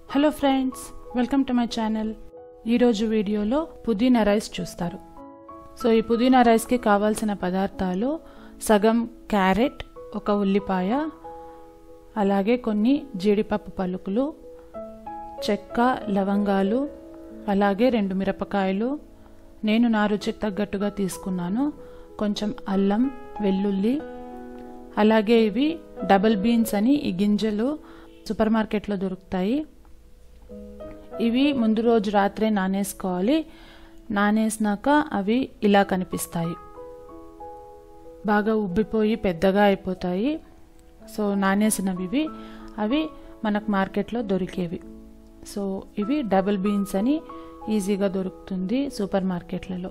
hello friends welcome to my channel ఈరోజు వీడియోలో పుదీనా రైస్ చూస్తారు సో ఈ పుదీనా రైస్కి కావాల్సిన పదార్థాలు సగం క్యారెట్ ఒక ఉల్లిపాయ అలాగే కొన్ని జీడిపప్పు పలుకులు చెక్క లవంగాలు అలాగే రెండు మిరపకాయలు నేను నా రుచికి తగ్గట్టుగా తీసుకున్నాను కొంచెం అల్లం వెల్లుల్లి అలాగే ఇవి డబుల్ బీన్స్ అని ఈ గింజలు సూపర్ మార్కెట్లో దొరుకుతాయి ఇవి ముందు రోజు రాత్రే నానేసుకోవాలి నానేసినాక అవి ఇలా కనిపిస్తాయి బాగా ఉబ్బిపోయి పెద్దగా అయిపోతాయి సో నానేసినవి ఇవి అవి మనకు మార్కెట్లో దొరికేవి సో ఇవి డబుల్ బీన్స్ అని ఈజీగా దొరుకుతుంది సూపర్ మార్కెట్లలో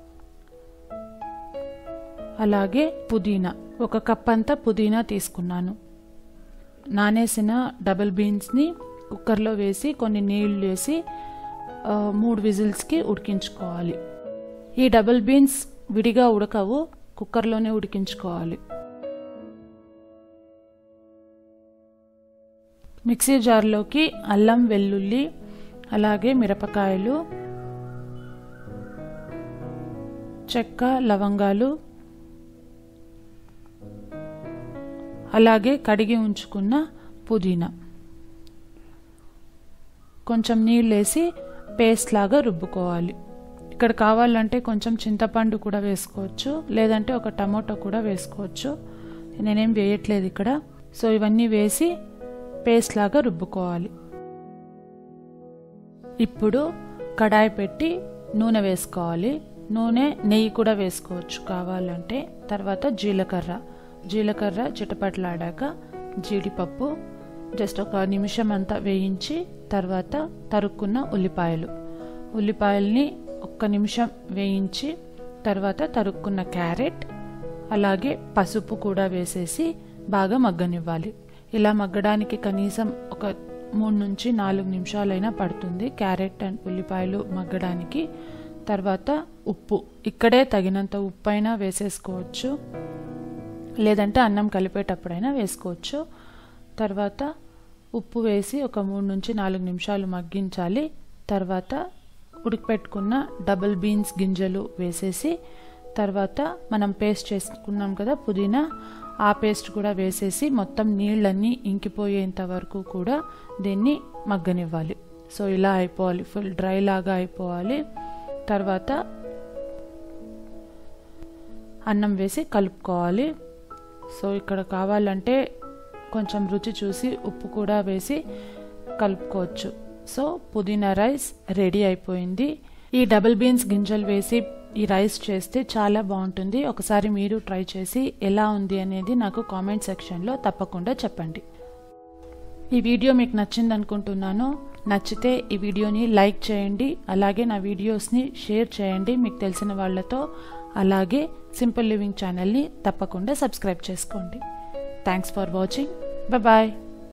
అలాగే పుదీనా ఒక కప్ అంతా పుదీనా తీసుకున్నాను నానేసిన డబుల్ బీన్స్ని కుక్కర్లో వేసి కొన్ని నీళ్లు వేసి ఆ, మూడు విజిల్స్కి ఉడికించుకోవాలి ఈ డబుల్ బీన్స్ విడిగా ఉడకవు కుక్కర్లోనే ఉడికించుకోవాలి మిక్సీ జార్లోకి అల్లం వెల్లుల్లి అలాగే మిరపకాయలు చెక్క లవంగాలు అలాగే కడిగి ఉంచుకున్న పుదీనా కొంచెం నీళ్ళు వేసి పేస్ట్ లాగా రుబ్బుకోవాలి ఇక్కడ కావాలంటే కొంచెం చింతపండు కూడా వేసుకోవచ్చు లేదంటే ఒక టమోటో కూడా వేసుకోవచ్చు నేనేం వేయట్లేదు ఇక్కడ సో ఇవన్నీ వేసి పేస్ట్ లాగా రుబ్బుకోవాలి ఇప్పుడు కడాయి పెట్టి నూనె వేసుకోవాలి నూనె నెయ్యి కూడా వేసుకోవచ్చు కావాలంటే తర్వాత జీలకర్ర జీలకర్ర చిటపట్లాడాక జీడిపప్పు జస్ట్ ఒక నిమిషం అంతా వేయించి తర్వాత తరుక్కున్న ఉల్లిపాయలు ఉల్లిపాయల్ని ఒక్క నిమిషం వేయించి తర్వాత తరుక్కున్న క్యారెట్ అలాగే పసుపు కూడా వేసేసి బాగా మగ్గనివ్వాలి ఇలా మగ్గడానికి కనీసం ఒక మూడు నుంచి నాలుగు నిమిషాలైనా పడుతుంది క్యారెట్ అండ్ ఉల్లిపాయలు మగ్గడానికి తర్వాత ఉప్పు ఇక్కడే తగినంత ఉప్పు అయినా వేసేసుకోవచ్చు లేదంటే అన్నం కలిపేటప్పుడైనా వేసుకోవచ్చు తర్వాత ఉప్పు వేసి ఒక మూడు నుంచి నాలుగు నిమిషాలు మగ్గించాలి తర్వాత ఉడికిపెట్టుకున్న డబుల్ బీన్స్ గింజలు వేసేసి తర్వాత మనం పేస్ట్ చేసుకున్నాం కదా పుదీనా ఆ పేస్ట్ కూడా వేసేసి మొత్తం నీళ్ళన్నీ ఇంకిపోయేంత వరకు కూడా దీన్ని మగ్గనివ్వాలి సో ఇలా అయిపోవాలి ఫుల్ డ్రై లాగా అయిపోవాలి తర్వాత అన్నం వేసి కలుపుకోవాలి సో ఇక్కడ కావాలంటే కొంచెం రుచి చూసి ఉప్పు కూడా వేసి కలుపుకోవచ్చు సో పుదీనా రైస్ రెడీ అయిపోయింది ఈ డబుల్ బీన్స్ గింజలు వేసి ఈ రైస్ చేస్తే చాలా బాగుంటుంది ఒకసారి మీరు ట్రై చేసి ఎలా ఉంది అనేది నాకు కామెంట్ సెక్షన్లో తప్పకుండా చెప్పండి ఈ వీడియో మీకు నచ్చింది అనుకుంటున్నాను నచ్చితే ఈ వీడియోని లైక్ చేయండి అలాగే నా వీడియోస్ని షేర్ చేయండి మీకు తెలిసిన వాళ్ళతో అలాగే సింపుల్ లివింగ్ ఛానల్ని తప్పకుండా సబ్స్క్రైబ్ చేసుకోండి థ్యాంక్స్ ఫర్ వాచింగ్ బాయ్